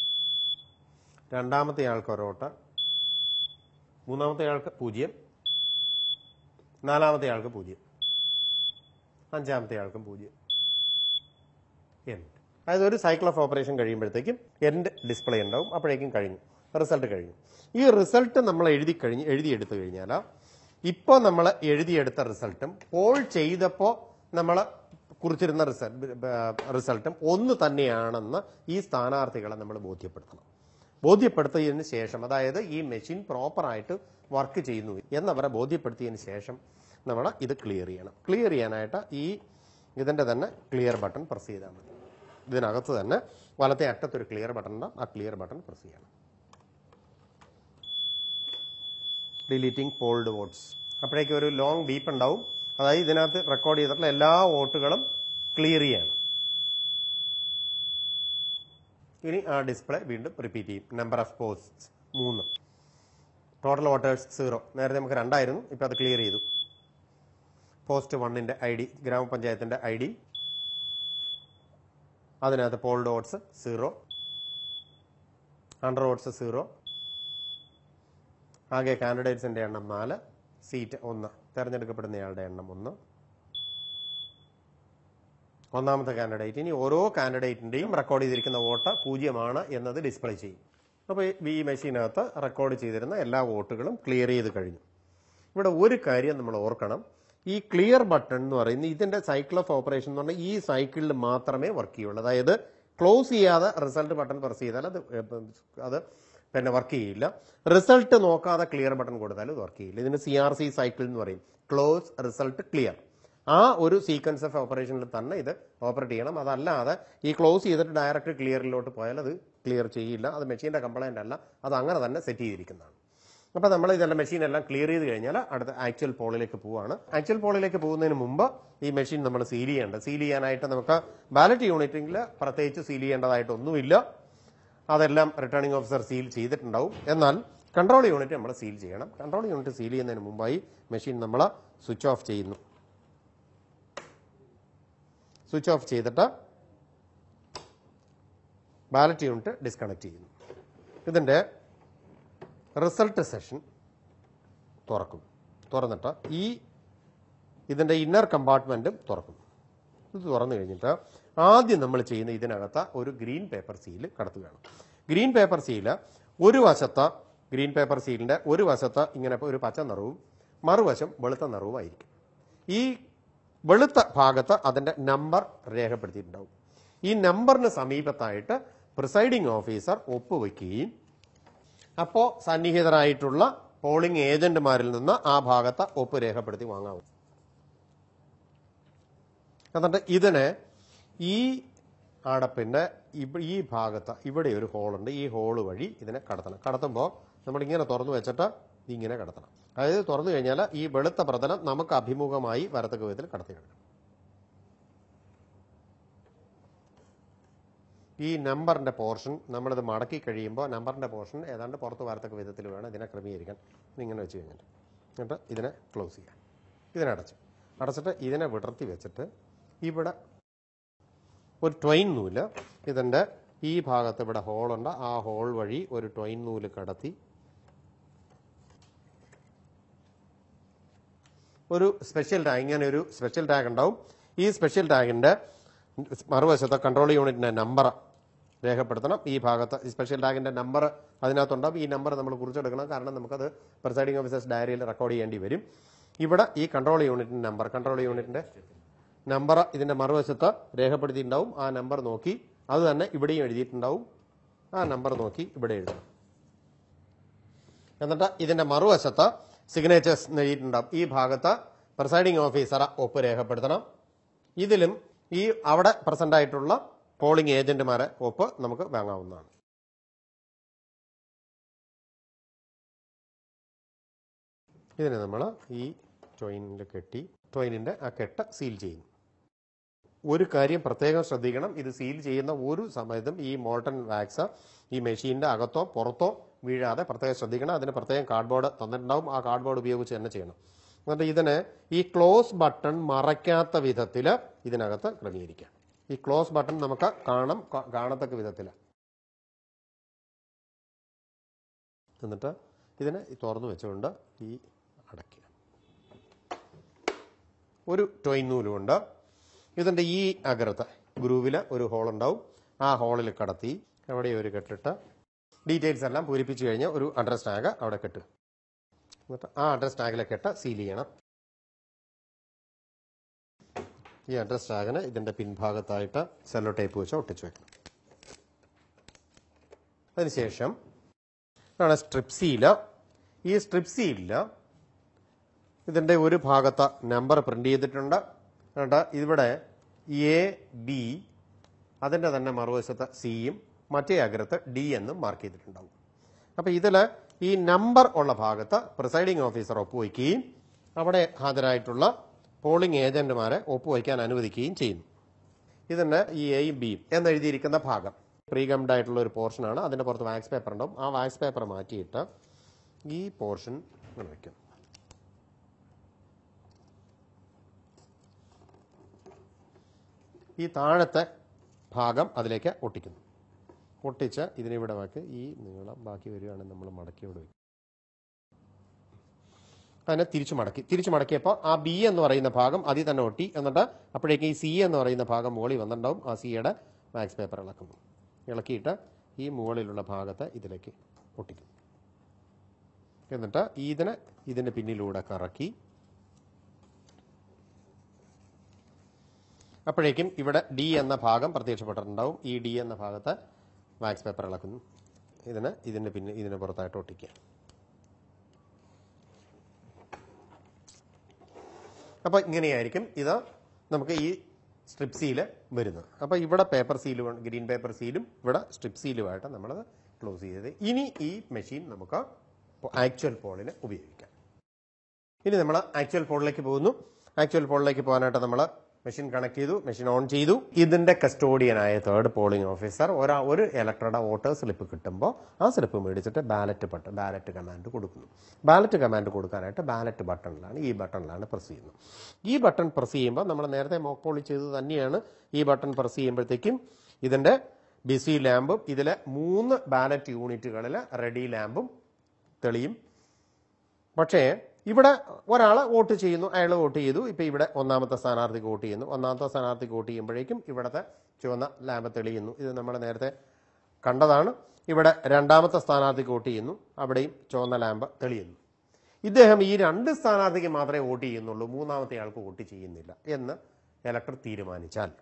രണ്ടാമത്തെ ആൾക്ക് ഒരോട്ട മൂന്നാമത്തെ ആൾക്ക് പൂജ്യം നാലാമത്തെ ആൾക്ക് പൂജ്യം അഞ്ചാമത്തെ ആൾക്കും പൂജ്യം എൻഡ് അതായത് ഒരു സൈക്കിൾ ഓഫ് ഓപ്പറേഷൻ കഴിയുമ്പോഴത്തേക്കും എൻഡ് ഡിസ്പ്ലേ ഉണ്ടാവും അപ്പോഴേക്കും കഴിഞ്ഞു റിസൾട്ട് കഴിഞ്ഞു ഈ റിസൾട്ട് നമ്മൾ എഴുതി കഴിഞ്ഞ് എഴുതിയെടുത്തു കഴിഞ്ഞാൽ ഇപ്പോൾ നമ്മൾ എഴുതിയെടുത്ത റിസൾട്ടും പോൾ ചെയ്തപ്പോൾ നമ്മൾ കുറിച്ചിരുന്ന റിസൾട്ട് റിസൾട്ടും ഒന്ന് തന്നെയാണെന്ന് ഈ സ്ഥാനാർത്ഥികളെ നമ്മൾ ബോധ്യപ്പെടുത്തണം ബോധ്യപ്പെടുത്തിയതിന് ശേഷം അതായത് ഈ മെഷീൻ പ്രോപ്പറായിട്ട് വർക്ക് ചെയ്യുന്നു എന്നവരെ ബോധ്യപ്പെടുത്തിയതിന് ശേഷം നമ്മൾ ഇത് ക്ലിയർ ചെയ്യണം ക്ലിയർ ചെയ്യാനായിട്ട് ഈ ഇതിന്റെ തന്നെ ക്ലിയർ ബട്ടൺ പ്രസ് ചെയ്താൽ മതി ഇതിനകത്ത് തന്നെ വലത്തെ അറ്റത്തൊരു ക്ലിയർ ബട്ടൺ ഉണ്ടാവും ആ ക്ലിയർ ബട്ടൺ പ്രസ് ചെയ്യണം ഡിലീറ്റിംഗ് പോൾഡ് വോട്ട്സ് അപ്പോഴേക്കും ഒരു ലോങ് ബീപ്പ് ഉണ്ടാവും അതായത് ഇതിനകത്ത് റെക്കോർഡ് ചെയ്തിട്ടുള്ള എല്ലാ വോട്ടുകളും ക്ലിയർ ചെയ്യണം ഇനി ആ ഡിസ്പ്ലേ വീണ്ടും റിപ്പീറ്റ് ചെയ്യും നമ്പർ ഓഫ് പോസ്റ്റ് മൂന്ന് ടോട്ടൽ വോട്ടേഴ്സ് സീറോ നേരത്തെ നമുക്ക് രണ്ടായിരുന്നു ഇപ്പം അത് ക്ലിയർ ചെയ്തു പോസ്റ്റ് വണ്ണിന്റെ ഐ ഡി ഗ്രാമപഞ്ചായത്തിന്റെ ഐ ഡി അതിനകത്ത് polled votes zero under votes zero ആകെ കാൻഡിഡേറ്റ്സിന്റെ എണ്ണം നാല് സീറ്റ് ഒന്ന് തെരഞ്ഞെടുക്കപ്പെടുന്നയാളുടെ എണ്ണം ഒന്ന് ഒന്നാമത്തെ കാൻഡിഡേറ്റ് ഇനി ഓരോ കാൻഡിഡേറ്റിന്റെയും റെക്കോർഡ് ചെയ്തിരിക്കുന്ന വോട്ട് പൂജ്യമാണ് എന്നത് ഡിസ്പ്ലേ ചെയ്യും അപ്പോൾ ഈ മെഷീനകത്ത് റെക്കോർഡ് ചെയ്തിരുന്ന എല്ലാ വോട്ടുകളും ക്ലിയർ ചെയ്ത് കഴിഞ്ഞു ഇവിടെ ഒരു കാര്യം നമ്മൾ ഓർക്കണം ഈ ക്ലിയർ ബട്ടൺ എന്ന് പറയുന്നത് ഇതിന്റെ സൈക്കിൾ ഓഫ് ഓപ്പറേഷൻ എന്ന് പറഞ്ഞാൽ ഈ സൈക്കിളിൽ മാത്രമേ വർക്ക് ചെയ്യുള്ളൂ അതായത് ക്ലോസ് ചെയ്യാതെ റിസൾട്ട് ബട്ടൺ പ്രസ് ചെയ്താൽ അത് അത് പിന്നെ വർക്ക് ചെയ്യില്ല റിസൾട്ട് നോക്കാതെ ക്ലിയർ ബട്ടൺ കൊടുത്താൽ ഇത് വർക്ക് ചെയ്യില്ല ഇതിന് സി ആർ സി സൈക്കിൾ എന്ന് പറയും ക്ലോസ് റിസൾട്ട് ക്ലിയർ ആ ഒരു സീക്വൻസ് ഓഫ് ഓപ്പറേഷനിൽ തന്നെ ഇത് ഓപ്പറേറ്റ് ചെയ്യണം അതല്ലാതെ ഈ ക്ലോസ് ചെയ്തിട്ട് ഡയറക്റ്റ് ക്ലിയറിലോട്ട് പോയാൽ അത് ക്ലിയർ ചെയ്യില്ല അത് മെഷീന്റെ കംപ്ലൈന്റ് അല്ല അത് അങ്ങനെ തന്നെ സെറ്റ് ചെയ്തിരിക്കുന്നതാണ് അപ്പൊ നമ്മൾ ഇതെല്ലാം മെഷീൻ എല്ലാം ക്ലിയർ ചെയ്ത് കഴിഞ്ഞാൽ അടുത്ത ആക്ച്വൽ പോളിലേക്ക് പോവാണ് ആക്ച്വൽ പോളിലേക്ക് പോകുന്നതിന് മുമ്പ് ഈ മെഷീൻ നമ്മൾ സീൽ ചെയ്യേണ്ടത് സീൽ ചെയ്യാനായിട്ട് നമുക്ക് ബാലറ്റ് യൂണിറ്റിംഗിൽ പ്രത്യേകിച്ച് സീൽ ചെയ്യേണ്ടതായിട്ടൊന്നുമില്ല അതെല്ലാം റിട്ടേണിംഗ് ഓഫീസർ സീൽ ചെയ്തിട്ടുണ്ടാവും എന്നാൽ കൺട്രോൾ യൂണിറ്റ് നമ്മൾ സീൽ ചെയ്യണം കൺട്രോൾ യൂണിറ്റ് സീൽ ചെയ്യുന്നതിന് മുമ്പായി മെഷീൻ നമ്മൾ സ്വിച്ച് ഓഫ് ചെയ്യുന്നു സ്വിച്ച് ഓഫ് ചെയ്തിട്ട് ബാലറ്റ് യൂണിറ്റ് ഡിസ്കണക്ട് ചെയ്യുന്നു ഇതിന്റെ റിസൾട്ട് സെഷൻ തുറക്കും തുറന്നിട്ട് ഈ ഇതിന്റെ ഇന്നർ കമ്പാർട്ട്മെന്റും തുറക്കും ഇത് തുറന്നു കഴിഞ്ഞിട്ട് ആദ്യം നമ്മൾ ചെയ്യുന്ന ഇതിനകത്ത് ഒരു ഗ്രീൻ പേപ്പർ സീല് കടത്തുകയാണ് ഗ്രീൻ പേപ്പർ സീല് ഒരു വശത്ത് ഗ്രീൻ പേപ്പർ സീലിന്റെ ഒരു വശത്ത് ഇങ്ങനെ ഒരു പച്ച നിറവും മറുവശം വെളുത്ത നിറവുമായിരിക്കും ഈ വെളുത്ത ഭാഗത്ത് അതിന്റെ നമ്പർ രേഖപ്പെടുത്തിയിട്ടുണ്ടാവും ഈ നമ്പറിന് സമീപത്തായിട്ട് പ്രിസൈഡിംഗ് ഓഫീസർ ഒപ്പുവെക്കുകയും അപ്പോൾ സന്നിഹിതരായിട്ടുള്ള പോളിംഗ് ഏജന്റുമാരിൽ നിന്ന് ആ ഭാഗത്ത് ഒപ്പ് രേഖപ്പെടുത്തി വാങ്ങാവും എന്നിട്ട് ഇതിനെ ഈ അടപ്പിന്റെ ഇവ- ഈ ഭാഗത്ത് ഇവിടെ ഒരു ഹോളുണ്ട് ഈ ഹോള് വഴി ഇതിനെ കടത്തണം കടത്തുമ്പോൾ നമ്മൾ ഇങ്ങനെ തുറന്നു വെച്ചിട്ട് ഇതിങ്ങനെ കടത്തണം അതായത് തുറന്നു കഴിഞ്ഞാൽ ഈ വെളുത്ത പ്രതലം നമുക്ക് അഭിമുഖമായി വരത്തക്ക വിധത്തിൽ കടത്തി കിടക്കണം ഈ നമ്പറിന്റെ പോർഷൻ നമ്മളിത് മടക്കി കഴിയുമ്പോൾ നമ്പറിന്റെ പോർഷൻ ഏതാണ്ട് പുറത്ത് വരത്തക്ക വിധത്തിൽ വേണം ഇതിനെ ക്രമീകരിക്കാൻ ഇതിങ്ങനെ വെച്ച് കഴിഞ്ഞിട്ട് എന്നിട്ട് ഇതിനെ ക്ലോസ് ചെയ്യാം ഇതിനെ അടച്ചു അടച്ചിട്ട് ഇതിനെ വിടർത്തി വെച്ചിട്ട് ഇവിടെ ഒരു ട്വൈൻ നൂല് ഇതിന്റെ ഈ ഭാഗത്ത് ഇവിടെ ഹോളുണ്ട് ആ ഹോൾ വഴി ഒരു ട്വൈൻ നൂല് കടത്തി ഒരു സ്പെഷ്യൽ ടാഗ് ഇങ്ങനെ ഒരു സ്പെഷ്യൽ ടാഗ് ഉണ്ടാവും ഈ സ്പെഷ്യൽ ടാഗിന്റെ മറുവശത്ത് കൺട്രോൾ യൂണിറ്റിന്റെ നമ്പർ രേഖപ്പെടുത്തണം ഈ ഭാഗത്ത് ഈ സ്പെഷ്യൽ ടാഗിന്റെ നമ്പർ അതിനകത്തുണ്ടാവും ഈ നമ്പർ നമ്മൾ കുറിച്ചെടുക്കണം കാരണം നമുക്കത് പ്രിസൈഡിംഗ് ഓഫീസേഴ്സ് ഡയറിയിൽ റെക്കോർഡ് ചെയ്യേണ്ടി വരും ഇവിടെ ഈ കൺട്രോൾ യൂണിറ്റിന്റെ നമ്പർ കൺട്രോൾ യൂണിറ്റിന്റെ നമ്പർ ഇതിന്റെ മറുവശത്ത് രേഖപ്പെടുത്തിയിട്ടുണ്ടാവും ആ നമ്പർ നോക്കി അത് തന്നെ ഇവിടെയും എഴുതിയിട്ടുണ്ടാവും ആ നമ്പർ നോക്കി ഇവിടെ എഴുതണം എന്നിട്ട് ഇതിന്റെ മറുവശത്ത് സിഗ്നേച്ചേഴ്സ് എഴുതിയിട്ടുണ്ടാവും ഈ ഭാഗത്ത് പ്രിസൈഡിംഗ് ഓഫീസർ ഒപ്പ് രേഖപ്പെടുത്തണം ഇതിലും ഈ അവിടെ പ്രസന്റ് ആയിട്ടുള്ള പോളിംഗ് ഏജന്റുമാരെ ഒപ്പ് നമുക്ക് വാങ്ങാവുന്നതാണ് ഇതിനെ നമ്മൾ ഈ ടോയിനിൽ കെട്ടി ടോയിനിന്റെ ആ കെട്ട് സീൽ ചെയ്യുന്നു ഒരു കാര്യം പ്രത്യേകം ശ്രദ്ധിക്കണം ഇത് സീൽ ചെയ്യുന്ന ഒരു സമയത്തും ഈ മോൾട്ടൺ വാക്സ് ഈ മെഷീന്റെ അകത്തോ പുറത്തോ വീഴാതെ പ്രത്യേകം ശ്രദ്ധിക്കണം അതിന് പ്രത്യേകം കാർഡ്ബോർഡ് തന്നിട്ടുണ്ടാവും ആ കാർഡ്ബോർഡ് ഉപയോഗിച്ച് തന്നെ ചെയ്യണം എന്നിട്ട് ഇതിനെ ഈ ക്ലോസ് ബട്ടൺ മറയ്ക്കാത്ത വിധത്തിൽ ഇതിനകത്ത് ക്രമീകരിക്കാം ഈ ക്ലോസ് ബട്ടൺ നമുക്ക് കാണാം കാണത്തക്ക വിധത്തിൽ എന്നിട്ട് ഇതിനെ തുറന്നു വെച്ചുകൊണ്ട് ഈ അടയ്ക്കുക ഒരു ടൊയ് നൂലുമുണ്ട് ഇതിൻ്റെ ഈ അഗ്രത്ത് ഗ്രൂവിൽ ഒരു ഹോൾ ഉണ്ടാവും ആ ഹോളിൽ കടത്തി അവിടെ ഒരു കെട്ടിട്ട് ഡീറ്റെയിൽസ് എല്ലാം പൂരിപ്പിച്ച് കഴിഞ്ഞ് ഒരു അഡ്രസ് ടാഗ് അവിടെ കെട്ടുക എന്നിട്ട് ആ അഡ്രസ് ടാഗിലെ കെട്ട് സീൽ ചെയ്യണം ഈ അഡ്രസ് ടാഗിന് ഇതിന്റെ പിൻഭാഗത്തായിട്ട് സെല്ലോ ടേപ്പ് വെച്ച് ഒട്ടിച്ചു വെക്കണം അതിനുശേഷം ആണ് സ്ട്രിപ്പ് സീല് ഈ സ്ട്രിപ്പ് സീലില് ഇതിന്റെ ഒരു ഭാഗത്ത് നമ്പർ പ്രിന്റ് ചെയ്തിട്ടുണ്ട് എന്നിട്ട് ഇവിടെ എ ബി അതിന്റെ തന്നെ മറുവശത്ത് സിയും മറ്റേ അഗ്രത്ത് ഡി എന്നും മാർക്ക് ചെയ്തിട്ടുണ്ടാവും അപ്പൊ ഇതില് ഈ നമ്പർ ഉള്ള ഭാഗത്ത് പ്രിസൈഡിംഗ് ഓഫീസർ ഒപ്പുവയ്ക്കുകയും അവിടെ ഹാജരായിട്ടുള്ള പോളിംഗ് ഏജന്റുമാരെ ഒപ്പുവയ്ക്കാൻ അനുവദിക്കുകയും ചെയ്യുന്നു ഇതിന്റെ ഈ എയും ബിയും എന്നെഴുതിയിരിക്കുന്ന ഭാഗം പ്രീഗംഡ് ആയിട്ടുള്ള ഒരു പോർഷനാണ് അതിന്റെ പുറത്ത് വാക്സ് പേപ്പർ ഉണ്ടാവും ആ വാക്സ് പേപ്പർ മാറ്റിയിട്ട് ഈ പോർഷൻ ഇങ്ങനെ വയ്ക്കും ഈ താഴത്തെ ഭാഗം അതിലേക്ക് ഒട്ടിക്കുന്നു ഒട്ടിച്ച് ഇതിനിവിടെ വാക്ക് ഈ നീളം ബാക്കി വരികയാണെങ്കിൽ നമ്മൾ മടക്കി ഇവിടെ വയ്ക്കും അതിനെ തിരിച്ചു മടക്കി തിരിച്ചു മടക്കിയപ്പോൾ ആ ബി എന്ന് പറയുന്ന ഭാഗം അതിൽ തന്നെ ഒട്ടി എന്നിട്ട് അപ്പോഴേക്കും ഈ സി എന്ന് പറയുന്ന ഭാഗം മുകളിൽ വന്നിട്ടുണ്ടാവും ആ സിയുടെ മാക്സ് പേപ്പർ ഇളക്കുന്നു ഇളക്കിയിട്ട് ഈ മുകളിലുള്ള ഭാഗത്തെ ഇതിലേക്ക് ഒട്ടിക്കും എന്നിട്ട് ഇതിനെ ഇതിന്റെ പിന്നിലൂടെ കറക്കി അപ്പോഴേക്കും ഇവിടെ ഡി എന്ന ഭാഗം പ്രത്യക്ഷപ്പെട്ടിട്ടുണ്ടാവും ഈ ഡി എന്ന ഭാഗത്ത് വാക്സ് പേപ്പർ ഇളക്കുന്നു ഇതിന് ഇതിന്റെ പിന്നെ ഇതിന് പുറത്തായിട്ട് ഒട്ടിക്കുക അപ്പൊ ഇങ്ങനെയായിരിക്കും ഇത് നമുക്ക് ഈ സ്ട്രിപ്പ് സീല് വരുന്നത് അപ്പൊ ഇവിടെ പേപ്പർ സീല് ഗ്രീൻ പേപ്പർ സീലും ഇവിടെ സ്ട്രിപ്പ് സീലുമായിട്ട് നമ്മളത് ക്ലോസ് ചെയ്തത് ഇനി ഈ മെഷീൻ നമുക്ക് ആക്ച്വൽ പോളിന് ഉപയോഗിക്കാം ഇനി നമ്മൾ ആക്ച്വൽ പോളിലേക്ക് പോകുന്നു ആക്ച്വൽ പോളിലേക്ക് പോകാനായിട്ട് നമ്മൾ മെഷീൻ കണക്ട് ചെയ്തു മെഷീൻ ഓൺ ചെയ്തു ഇതിന്റെ കസ്റ്റോഡിയനായ തേർഡ് പോളിംഗ് ഓഫീസർ ഒരാ ഒരു ഇലക്ട്രയുടെ വോട്ടർ സ്ലിപ്പ് കിട്ടുമ്പോൾ ആ സ്ലിപ്പ് മേടിച്ചിട്ട് ബാലറ്റ് ബട്ടൺ ബാലറ്റ് കമാൻഡ് കൊടുക്കുന്നു ബാലറ്റ് കമാൻഡ് കൊടുക്കാനായിട്ട് ബാലറ്റ് ബട്ടണിലാണ് ഈ ബട്ടണിലാണ് പ്രസ് ചെയ്യുന്നത് ഈ ബട്ടൺ പ്രസ് ചെയ്യുമ്പോൾ നമ്മൾ നേരത്തെ മോക്ക് പോളി ചെയ്തത് തന്നെയാണ് ഈ ബട്ടൺ പ്രസ് ചെയ്യുമ്പോഴത്തേക്കും ഇതിന്റെ ബിസി ലാമ്പും ഇതിലെ മൂന്ന് ബാലറ്റ് യൂണിറ്റുകളിൽ റെഡി ലാമ്പും തെളിയും പക്ഷേ ഇവിടെ ഒരാൾ വോട്ട് ചെയ്യുന്നു അയാൾ വോട്ട് ചെയ്തു ഇപ്പൊ ഇവിടെ ഒന്നാമത്തെ സ്ഥാനാർത്ഥിക്ക് വോട്ട് ചെയ്യുന്നു ഒന്നാമത്തെ സ്ഥാനാർത്ഥിക്ക് വോട്ട് ചെയ്യുമ്പോഴേക്കും ഇവിടുത്തെ ചുവന്ന ലാമ്പ് തെളിയുന്നു ഇത് നമ്മൾ നേരത്തെ കണ്ടതാണ് ഇവിടെ രണ്ടാമത്തെ സ്ഥാനാർത്ഥിക്ക് വോട്ട് ചെയ്യുന്നു അവിടെയും ചുവന്ന ലാമ്പ് തെളിയുന്നു ഇദ്ദേഹം ഈ രണ്ട് സ്ഥാനാർത്ഥിക്ക് മാത്രമേ വോട്ട് ചെയ്യുന്നുള്ളൂ മൂന്നാമത്തെ ആൾക്ക് വോട്ട് ചെയ്യുന്നില്ല എന്ന് ഇലക്ടർ തീരുമാനിച്ചാൽ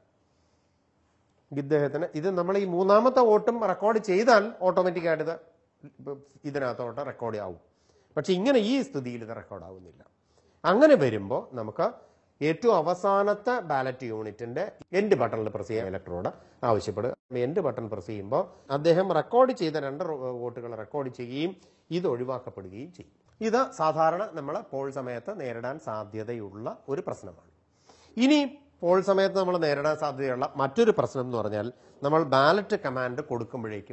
ഇദ്ദേഹത്തിന് ഇത് നമ്മൾ ഈ മൂന്നാമത്തെ വോട്ടും റെക്കോർഡ് ചെയ്താൽ ഓട്ടോമാറ്റിക്കായിട്ട് ഇത് ഇതിനകത്തോട്ട് റെക്കോർഡ് ആവും പക്ഷെ ഇങ്ങനെ ഈ സ്ഥിതിയിൽ ഇത് റെക്കോർഡ് ആവുന്നില്ല അങ്ങനെ വരുമ്പോൾ നമുക്ക് ഏറ്റവും അവസാനത്തെ ബാലറ്റ് യൂണിറ്റിന്റെ എൻഡ് ബട്ടണിൽ പ്രസ് ചെയ്യാൻ ഇലക്ടറോട് ആവശ്യപ്പെടുക എൻഡ് ബട്ടൺ പ്രസ് ചെയ്യുമ്പോൾ അദ്ദേഹം റെക്കോർഡ് ചെയ്ത രണ്ട് വോട്ടുകൾ റെക്കോർഡ് ചെയ്യുകയും ഇത് ഒഴിവാക്കപ്പെടുകയും ചെയ്യും ഇത് സാധാരണ നമ്മൾ പോൾ സമയത്ത് നേരിടാൻ സാധ്യതയുള്ള ഒരു പ്രശ്നമാണ് ഇനി പോൾ സമയത്ത് നമ്മൾ നേരിടാൻ സാധ്യതയുള്ള മറ്റൊരു പ്രശ്നം എന്ന് പറഞ്ഞാൽ നമ്മൾ ബാലറ്റ് കമാൻഡ് കൊടുക്കുമ്പോഴേക്കും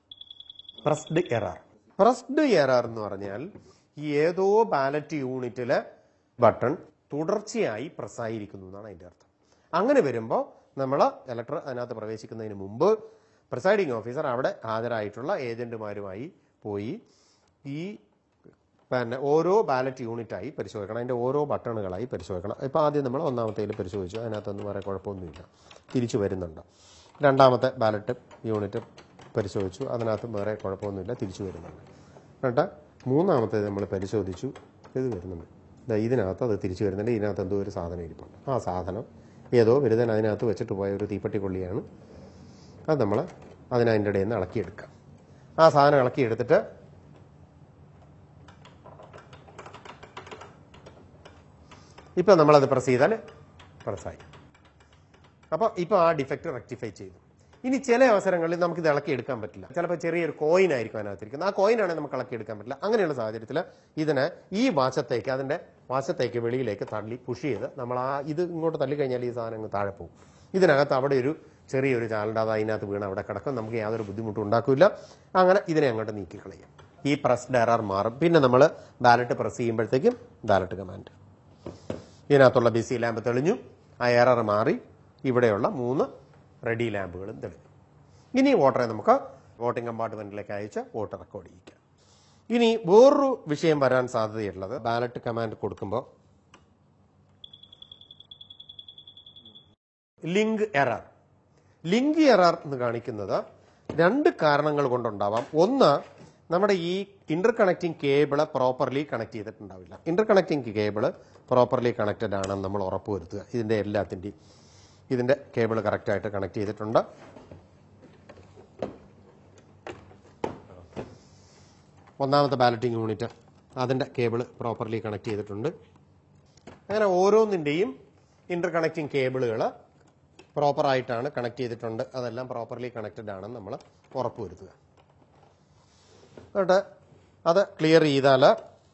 പ്രസ്ഡ് എറർ പ്രസ്ഡ് എറർ എന്ന് പറഞ്ഞാൽ ഈ ഏതോ ബാലറ്റ് യൂണിറ്റിലെ ബട്ടൺ തുടർച്ചയായി പ്രസ് ആയിരിക്കുന്നു എന്നാണ് അതിന്റെ അർത്ഥം അങ്ങനെ വരുമ്പോൾ നമ്മൾ ഇലക്ടർ അതിനകത്ത് പ്രവേശിക്കുന്നതിന് മുമ്പ് പ്രിസൈഡിംഗ് ഓഫീസർ അവിടെ ഹാജരായിട്ടുള്ള ഏജന്റുമാരുമായി പോയി ഈ പിന്നെ ഓരോ ബാലറ്റ് യൂണിറ്റായി പരിശോധിക്കണം അതിന്റെ ഓരോ ബട്ടണുകളായി പരിശോധിക്കണം ഇപ്പൊ ആദ്യം നമ്മൾ ഒന്നാമത്തേൽ പരിശോധിച്ചു അതിനകത്തൊന്നും വേറെ കുഴപ്പമൊന്നുമില്ല തിരിച്ചു വരുന്നുണ്ട് രണ്ടാമത്തെ ബാലറ്റ് യൂണിറ്റ് പരിശോധിച്ചു അതിനകത്ത് വേറെ കുഴപ്പമൊന്നുമില്ല തിരിച്ചു വരുന്നുണ്ട് എന്നിട്ട് മൂന്നാമത്തേത് നമ്മൾ പരിശോധിച്ചു ഇത് വരുന്നുണ്ട് ദാ ഇതിനകത്ത് അത് തിരിച്ചു വരുന്നുണ്ട് ഇതിനകത്ത് എന്തോ ഒരു സാധനം ഇരിപ്പുണ്ട് ആ സാധനം ഏതോ ബിരുദൻ അതിനകത്ത് വെച്ചിട്ട് പോയ ഒരു തീപ്പെട്ടി കൊള്ളിയാണ് അത് നമ്മൾ അതിനതിൻ്റെ ഇടയിൽ നിന്ന് ഇളക്കിയെടുക്കാം ആ സാധനം ഇളക്കിയെടുത്തിട്ട് ഇപ്പം നമ്മളത് പ്രസ് ചെയ്താൽ പ്രസ്സായി അപ്പോൾ ഇപ്പോൾ ആ ഡിഫക്റ്റ് റെക്ടിഫൈ ചെയ്തു ഇനി ചില അവസരങ്ങളിൽ നമുക്ക് ഇത് ഇളക്കി എടുക്കാൻ പറ്റില്ല ചിലപ്പോൾ ചെറിയൊരു കോയിൻ ആയിരിക്കും അതിനകത്തിരിക്കുന്നത് ആ കോയിൻ ആണെങ്കിൽ നമുക്ക് ഇളക്കി എടുക്കാൻ പറ്റില്ല അങ്ങനെയുള്ള സാഹചര്യത്തിൽ ഇതിനെ ഈ വാശത്തേക്ക് അതിന്റെ വാശത്തേക്ക് വെളിയിലേക്ക് തള്ളി പുഷ് ചെയ്ത് നമ്മൾ ആ ഇത് ഇങ്ങോട്ട് തള്ളി കഴിഞ്ഞാൽ ഈ സാധനം അങ്ങ് താഴെ പോകും ഇതിനകത്ത് അവിടെ ഒരു ചെറിയൊരു ചാലണ്ട അത് അതിനകത്ത് വീണ് അവിടെ കിടക്കും നമുക്ക് യാതൊരു ബുദ്ധിമുട്ടും ഉണ്ടാക്കില്ല അങ്ങനെ ഇതിനെ അങ്ങോട്ട് നീക്കി കളയാം ഈ പ്രസ് എറർ മാറും പിന്നെ നമ്മൾ ബാലറ്റ് പ്രസ് ചെയ്യുമ്പോഴത്തേക്കും ബാലറ്റ് കമാൻഡ് ഇതിനകത്തുള്ള ബിസി ലാമ്പ് തെളിഞ്ഞു ആ എറർ മാറി ഇവിടെയുള്ള മൂന്ന് റെഡി ലാമ്പുകളും തെളിഞ്ഞു ഇനി വോട്ടറെ നമുക്ക് വോട്ടിംഗ് കമ്പാർട്ട്മെന്റിലേക്ക് അയച്ച് വോട്ട് റെക്കോർഡ് ചെയ്യിക്കാം ഇനി വേറൊരു വിഷയം വരാൻ സാധ്യതയുള്ളത് ബാലറ്റ് കമാൻഡ് കൊടുക്കുമ്പോൾ ലിങ്ക് എറർ ലിങ്ക് എറർ എന്ന് കാണിക്കുന്നത് രണ്ട് കാരണങ്ങൾ കൊണ്ടുണ്ടാവാം ഒന്ന് നമ്മുടെ ഈ interconnecting cable properly connect ചെയ്തിട്ടുണ്ടാവില്ല interconnecting cable properly connected ആണെന്ന് നമ്മൾ ഉറപ്പുവരുത്തുക ഇതിന്റെ എല്ലാത്തിന്റെയും ഇതിന്റെ കേബിൾ കറക്റ്റായിട്ട് കണക്ട് ചെയ്തിട്ടുണ്ട് ഒന്നാമത്തെ ബാലറ്റിംഗ് യൂണിറ്റ് അതിന്റെ കേബിൾ പ്രോപ്പർലി കണക്ട് ചെയ്തിട്ടുണ്ട് അങ്ങനെ ഓരോന്നിന്റെയും ഇന്റർ കണക്റ്റിംഗ് കേബിളുകൾ പ്രോപ്പറായിട്ടാണ് കണക്ട് ചെയ്തിട്ടുണ്ട് അതെല്ലാം പ്രോപ്പർലി കണക്റ്റഡ് ആണെന്ന് നമ്മൾ ഉറപ്പുവരുത്തുക എന്നിട്ട് അത് ക്ലിയർ ചെയ്താൽ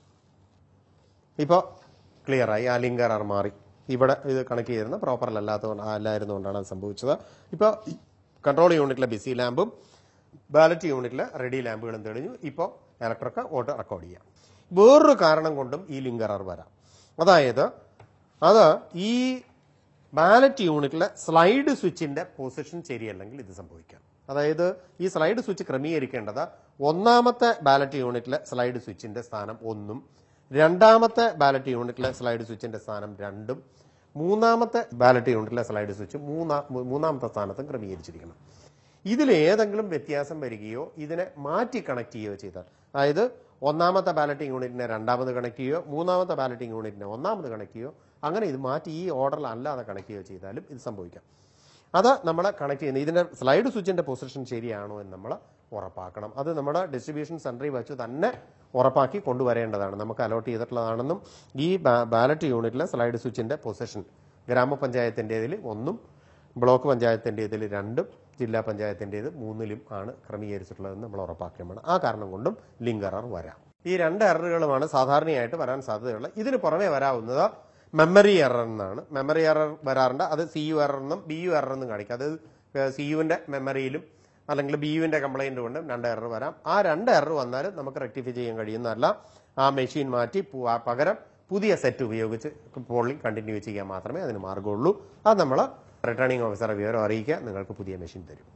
ഇപ്പോൾ ക്ലിയറായി ആ ലിങ്ക് എറർ മാറി ഇവിടെ ഇത് കണക്ട് ചെയ്തിരുന്ന പ്രോപ്പർ അല്ലാത്തതുകൊണ്ട് അല്ലായിരുന്നുകൊണ്ടാണ് അത് സംഭവിച്ചത് ഇപ്പോൾ കൺട്രോൾ യൂണിറ്റിലെ ബിസി ലാമ്പും ബാലറ്റ് യൂണിറ്റിലെ റെഡി ലാമ്പുകളും തെളിഞ്ഞു ഇപ്പോൾ ഇലക്ട്രിക് വോട്ട് റെക്കോർഡ് ചെയ്യാം വേറൊരു കാരണം കൊണ്ടും ഈ ലിങ്ക് എറർ വരാം അതായത് അത് ഈ ബാലറ്റ് യൂണിറ്റിലെ സ്ലൈഡ് സ്വിച്ചിന്റെ പൊസിഷൻ ശരിയല്ലെങ്കിൽ ഇത് സംഭവിക്കാം അതായത് ഈ സ്ലൈഡ് സ്വിച്ച് ക്രമീകരിക്കേണ്ടത് ഒന്നാമത്തെ ബാലറ്റ് യൂണിറ്റിലെ സ്ലൈഡ് സ്വിച്ചിന്റെ സ്ഥാനം ഒന്നും രണ്ടാമത്തെ ബാലറ്റ് യൂണിറ്റിലെ സ്ലൈഡ് സ്വിച്ചിന്റെ സ്ഥാനം രണ്ടും മൂന്നാമത്തെ ബാലറ്റ് യൂണിറ്റിലെ സ്ലൈഡ് സ്വിച്ച് മൂന്നാ മൂന്നാമത്തെ സ്ഥാനത്തും ക്രമീകരിച്ചിരിക്കണം ഇതിൽ ഏതെങ്കിലും വ്യത്യാസം വരികയോ ഇതിനെ മാറ്റി കണക്ട് ചെയ്യുകയോ ചെയ്താൽ അതായത് ഒന്നാമത്തെ ബാലറ്റിംഗ് യൂണിറ്റിനെ രണ്ടാമത് കണക്ട് ചെയ്യുകയോ മൂന്നാമത്തെ ബാലറ്റിംഗ് യൂണിറ്റിനെ ഒന്നാമത് കണക്ട് ചെയ്യുകയോ അങ്ങനെ ഇത് മാറ്റി ഈ ഓർഡറിൽ അല്ലാതെ കണക്ട് ചെയ്യുകയോ ചെയ്താലും ഇത് സംഭവിക്കാം അത് നമ്മൾ കണക്ട് ചെയ്യുന്നത് ഇതിന്റെ സ്ലൈഡ് സ്വിച്ചിന്റെ പൊസിഷൻ ശരിയാണോ എന്ന് നമ്മൾ ഉറപ്പാക്കണം അത് നമ്മുടെ ഡിസ്ട്രിബ്യൂഷൻ സെന്ററിൽ വെച്ച് തന്നെ ഉറപ്പാക്കി കൊണ്ടുവരേണ്ടതാണ് നമുക്ക് അലോട്ട് ചെയ്തിട്ടുള്ളതാണെന്നും ഈ ബാലറ്റ് യൂണിറ്റിലെ സ്ലൈഡ് സ്വിച്ചിന്റെ പൊസിഷൻ ഗ്രാമപഞ്ചായത്തിൻ്റെതിൽ ഒന്നും ബ്ലോക്ക് പഞ്ചായത്തിൻ്റെതിൽ രണ്ടും ജില്ലാ പഞ്ചായത്തിൻ്റെത് മൂന്നിലും ആണ് ക്രമീകരിച്ചിട്ടുള്ളതെന്ന് നമ്മൾ ഉറപ്പാക്കുകയും വേണം ആ കാരണം കൊണ്ടും ലിങ്ക് എറർ വരാം ഈ രണ്ട് എററുകളുമാണ് സാധാരണയായിട്ട് വരാൻ സാധ്യതയുള്ളത് ഇതിന് പുറമെ വരാവുന്നത് മെമ്മറി എറർ എന്നാണ് മെമ്മറി എറർ വരാറുണ്ട് അത് സി യു എറർ എന്നും ബി യു എറർ എന്നും കാണിക്കും അത് സി യുവിന്റെ മെമ്മറിയിലും അല്ലെങ്കിൽ ബി യുവിന്റെ കംപ്ലൈന്റ് കൊണ്ടും രണ്ട് എറർ വരാം ആ രണ്ട് എറർ വന്നാലും നമുക്ക് റെക്ടിഫൈ ചെയ്യാൻ കഴിയുന്നതല്ല ആ മെഷീൻ മാറ്റി പു- ആ പകരം പുതിയ സെറ്റ് ഉപയോഗിച്ച് പോളിംഗ് കണ്ടിന്യൂ ചെയ്യാൻ മാത്രമേ അതിന് മാർഗമുള്ളൂ അത് നമ്മൾ റിട്ടേണിംഗ് ഓഫീസറെ വിവരം അറിയിക്കുക നിങ്ങൾക്ക് പുതിയ മെഷീൻ തരും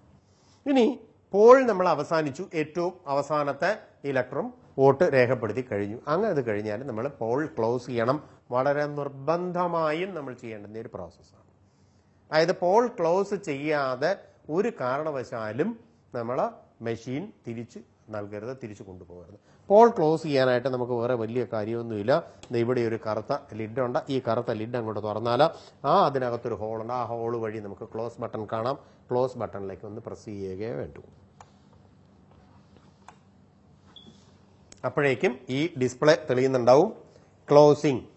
ഇനി പോൾ നമ്മൾ അവസാനിച്ചു ഏറ്റവും അവസാനത്തെ ഇലക്ട്രും വോട്ട് രേഖപ്പെടുത്തി കഴിഞ്ഞു അങ്ങനെ അത് കഴിഞ്ഞാൽ നമ്മൾ പോൾ ക്ലോസ് ചെയ്യണം വളരെ നിർബന്ധമായും നമ്മൾ ചെയ്യേണ്ടുന്ന ഒരു പ്രോസസ്സാണ് അതായത് പോൾ ക്ലോസ് ചെയ്യാതെ ഒരു കാരണവശാലും നമ്മൾ മെഷീൻ തിരിച്ച് നൽകരുത് തിരിച്ചു കൊണ്ടുപോകരുത് പോൾ ക്ലോസ് ചെയ്യാനായിട്ട് നമുക്ക് വേറെ വലിയ കാര്യമൊന്നുമില്ല ദേ ഇവിടെ ഒരു കറുത്ത ലിഡ് ഉണ്ട് ഈ കറുത്ത ലിഡ് അങ്ങോട്ട് തുറന്നാൽ ആ അതിനകത്തൊരു ഹോളുണ്ട് ആ ഹോൾ വഴി നമുക്ക് ക്ലോസ് ബട്ടൺ കാണാം ക്ലോസ് ബട്ടണിലേക്ക് ഒന്ന് പ്രസ് ചെയ്യുകയേ വേണ്ടൂ അപ്പോഴേക്കും ഈ ഡിസ്പ്ലേ തെളിയുന്നുണ്ടാവും ക്ലോസിംഗ്